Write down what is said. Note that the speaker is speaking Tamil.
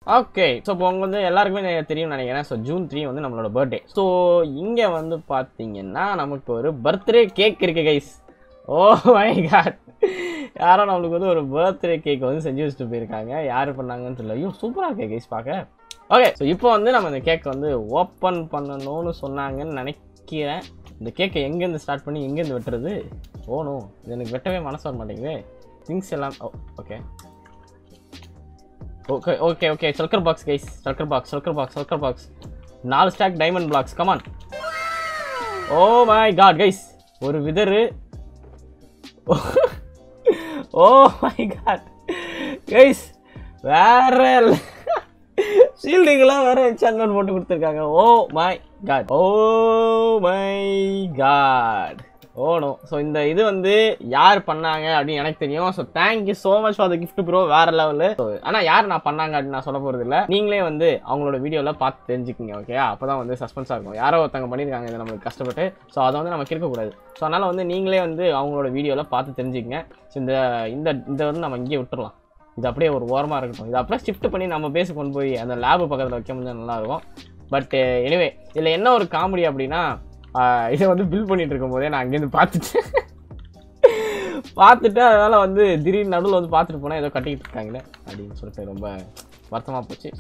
ஓகே ஸோ இப்போ உங்களுக்கு வந்து எல்லாருக்குமே நெ- தெரியும்னு நினைக்கிறேன் ஸோ ஜூன் த்ரீ வந்து நம்மளோட பர்த்டே ஸோ இங்கே வந்து பார்த்தீங்கன்னா நமக்கு ஒரு பர்த்டே கேக் இருக்கு கைஸ் ஓ மை காட் யாரோ நம்மளுக்கு வந்து ஒரு பர்த்டே கேக் வந்து செஞ்சு வச்சுட்டு போயிருக்காங்க யார் பண்ணாங்கன்னு தெரியல ஐயோ சூப்பராக இருக்கு கைஸ் பார்க்க ஓகே ஸோ இப்போ வந்து நம்ம இந்த கேக் வந்து ஓப்பன் பண்ணணும்னு சொன்னாங்கன்னு நினைக்கிறேன் இந்த கேக்கை எங்கேருந்து ஸ்டார்ட் பண்ணி எங்கேருந்து வெட்டுறது ஓணும் இது எனக்கு வெட்டவே மனசு வர மாட்டேங்குது திங்ஸ் எல்லாம் okay okay okay okay shulker box guys shulker box shulker box shulker box நாலு stack diamond blocks come on oh my god guys ஒரு wither oh my god guys வேற ஷீல்டுங்கெல்லாம் வேற என்சான்மெண்ட் போட்டு கொடுத்துருக்காங்க oh my god oh my god oh no so இந்த இது வந்து யார் பண்ணாங்க அப்படின்னு எனக்கு தெரியும் so thank you so much for the gift bro வேற லெவலு ஆனால் யார் நான் பண்ணாங்க அப்படின்னு நான் சொல்ல போகிறது இல்லை நீங்களே வந்து அவங்களோட வீடியோவில் பார்த்து தெரிஞ்சுக்குங்க ஓகே அப்போ தான் வந்து சஸ்பென்ஸாக இருக்கும் யாரோ ஒருத்தவங்க பண்ணியிருக்காங்க இதை நம்மளுக்கு கஷ்டப்பட்டு ஸோ அதை வந்து நம்ம இருக்கக்கூடாது ஸோ அதனால் வந்து நீங்களே வந்து அவங்களோட வீடியோவில் பார்த்து தெரிஞ்சுக்கங்க ஸோ இந்த இந்த இந்த வந்து நம்ம இங்கேயே விட்டுறலாம் இது அப்படியே ஒரு ஓரமாக இருக்கட்டும் இது அப்படியே ஷிஃப்ட் பண்ணி நம்ம பேசி கொண்டு போய் அந்த லேபு பக்கத்தில் வைக்க முடிஞ்சா நல்லா இருக்கும் பட் எனிவே இதில் என்ன ஒரு காமெடி அப்படின்னா ஆஹ் இதை வந்து பில் பண்ணிட்டு இருக்கும் போதே நான் அங்கேருந்து பார்த்துட்டு பார்த்துட்டு அதனால் வந்து திடீர்னு நடுவில் வந்து பார்த்துட்டு போனால் ஏதோ கட்டிக்கிட்டு இருக்காங்களே அப்படின்னு சொல்லிட்டு ரொம்ப வருத்தமாக போச்சு